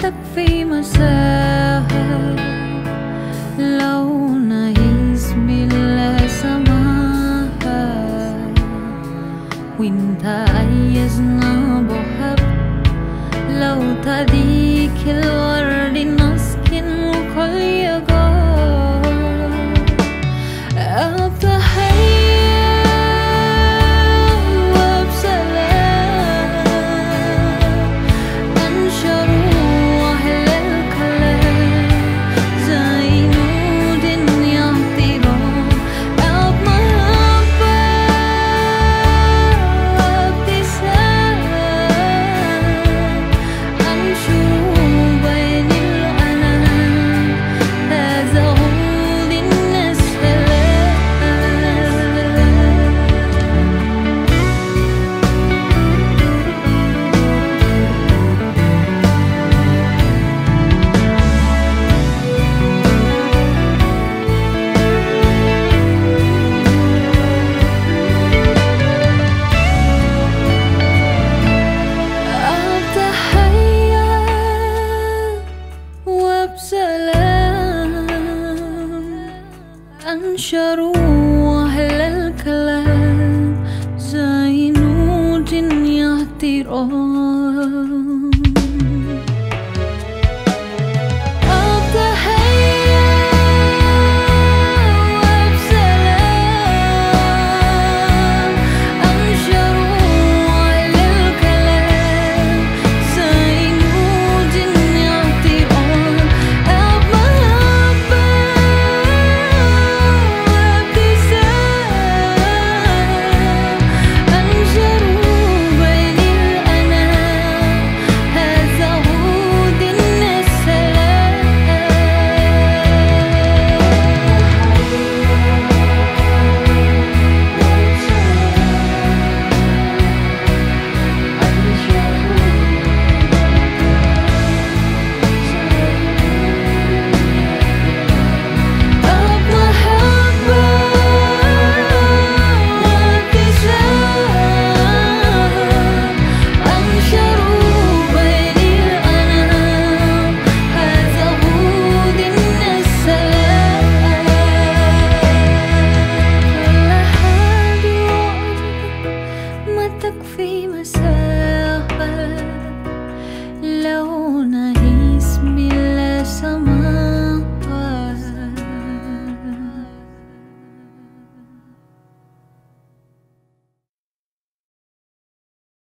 تكفي مساها لو نعيش بلا سماها وانت عايزنا بحب لو تديك الورد نسكن كل يجار بتحية وبسلام أنشر أهل الكلام زي نود يهترون بمحبة وابتسام أنشر بين الأنام هذا عود النسلام أتحيا وبسلام أنشروا أهل الكلام زي نود يهترون